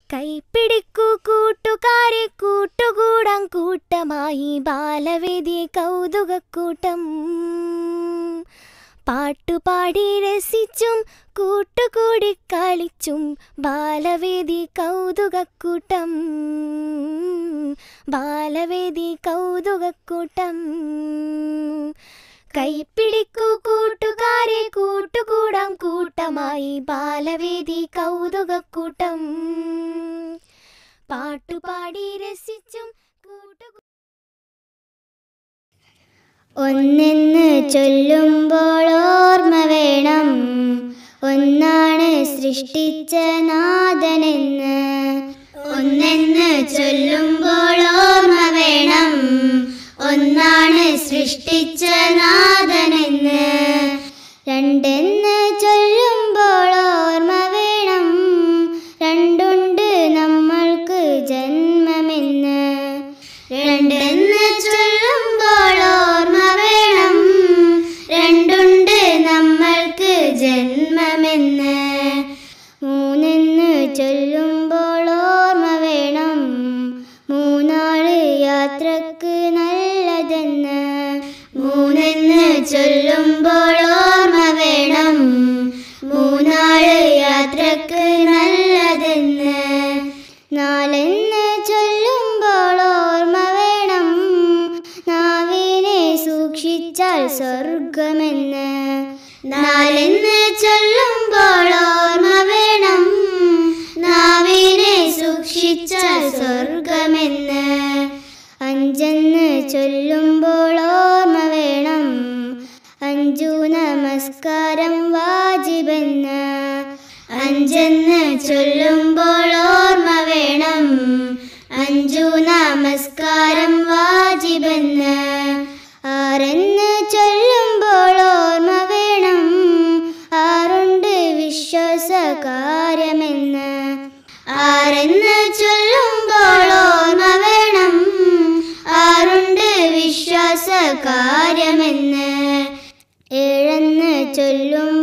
കൈപ്പിടിക്കൂ കൂട്ടുകാരെ കൂട്ടുകൂടാം കൂട്ടമായി ബാലവേദി കൗതുകക്കൂട്ടം പാട്ടുപാടി രസിച്ചും കൂട്ടുകൂടി കളിച്ചും ബാലവേദി കൗതുകക്കൂട്ടം ബാലവേദി കൗതുകക്കൂട്ടം കൈപ്പിടിക്കൂ കൂട്ടുകാരെ കൂട്ടുകൂടാം കൂട്ടമായി ബാലവേദി കൗതുകക്കൂട്ടം പാട്ടുപാടി രസിച്ചും കൂട്ടുകൂ ഒന്നെന്ന് ചൊല്ലുമ്പോൾ ഓർമ്മ വേണം ഒന്നാണ് സൃഷ്ടിച്ച നാഥനെന്ന് ഒന്നെന്ന് ചൊല്ലുമ്പോൾ ഓർമ്മ വേണം ഒന്നാണ് സൃഷ്ടിച്ച നാഥനെന്ന് രണ്ടെന്ന് ചൊല്ലുമ്പോൾ ഓർമ്മ വേണം രണ്ടുണ്ട് നമ്മൾക്ക് ജന്മമെന്ന് രണ്ടെന്ന് ചൊല്ലുമ്പോൾ ഓർമ്മ വേണം രണ്ടുണ്ട് നമ്മൾക്ക് ജന്മമെന്ന് മൂന്നെന്ന് ചൊല്ലുമ്പോൾ ഓർമ്മ വേണം മൂന്നാള് യാത്രക്ക് നല്ലതെന്ന് മൂന്നെന്ന് ചൊല്ലുമ്പോൾ ഓർമ്മ വേണം മൂന്നാള് യാത്രക്ക് നല്ലതെന്ന് നാലെന്ന് ചൊല്ലുമ്പോൾ ഓർമ്മ വേണം നാവിനെ സൂക്ഷിച്ചാൽ സ്വർഗമെന്ന് നാലെന്ന് ചൊല്ലുമ്പോൾ ഓർമ്മ വേണം നാവിനെ സൂക്ഷിച്ചാൽ സ്വർഗമെന്ന് അഞ്ചെന്ന് ചൊല്ലുമ്പോൾ ഓർമ്മ വേണം അഞ്ചു നമസ്കാരം വാജിബെന്ന് അഞ്ചെന്ന് ചൊല്ലുമ്പോൾ ഓർമ്മ വേണം അഞ്ചു നമസ്കാരം വാജിബെന്ന് ആരെന്ന് ചൊല്ലുമ്പോൾ ഓർമ്മ വേണം ആറുണ്ട് വിശ്വാസ കാര്യമെന്ന് ആരെന്ന് ചൊല്ലുമ്പോൾ ഓർമ്മ വേണം ആറുണ്ട് വിശ്വാസ കാര്യമെന്ന് ഏഴെന്ന് ചൊല്ലും